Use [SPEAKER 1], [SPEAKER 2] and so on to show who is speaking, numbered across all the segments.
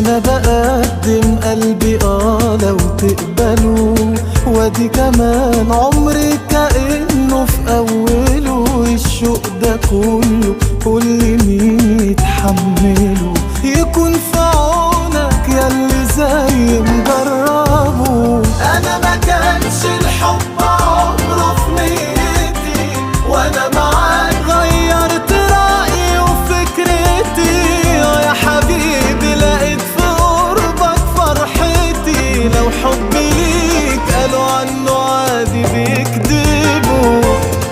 [SPEAKER 1] انا بقدم قلبي اه لو تقبلوا وادي كمان عمري كأنه في اوله الشوق ده كله كل مين يتحمله يكون في عونك ياللي زي مجربه انا ما كانش الحب عمره في نيتي وانا معاك غيرت رأيي وفكرتي آه يا حبيبي لقيت في قربك فرحتي لو حبي ليك قالوا عنه عادي بيكذبوا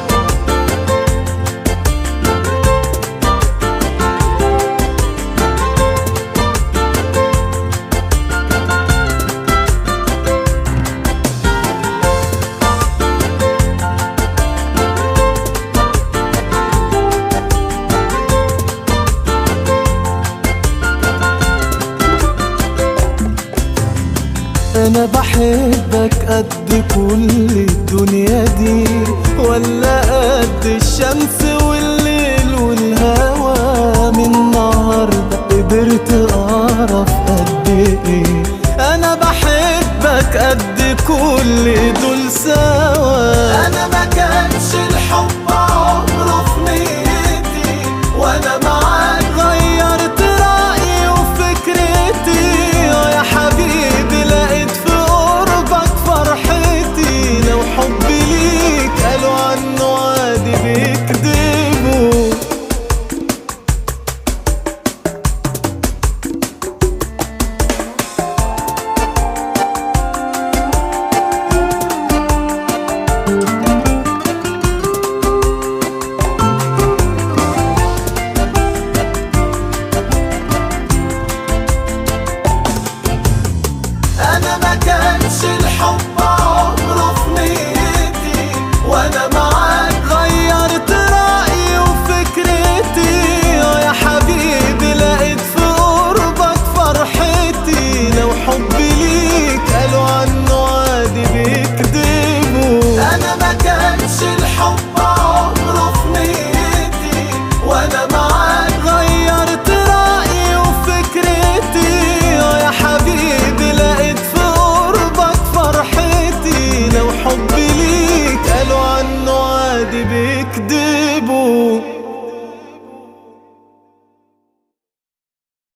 [SPEAKER 1] انا بحبك قد كل الدنيا دي ولا قد الشمس والليل والهوى من النهارده قدرت اعرف قد ايه انا بحبك قد كل دول سوا انا ما كانش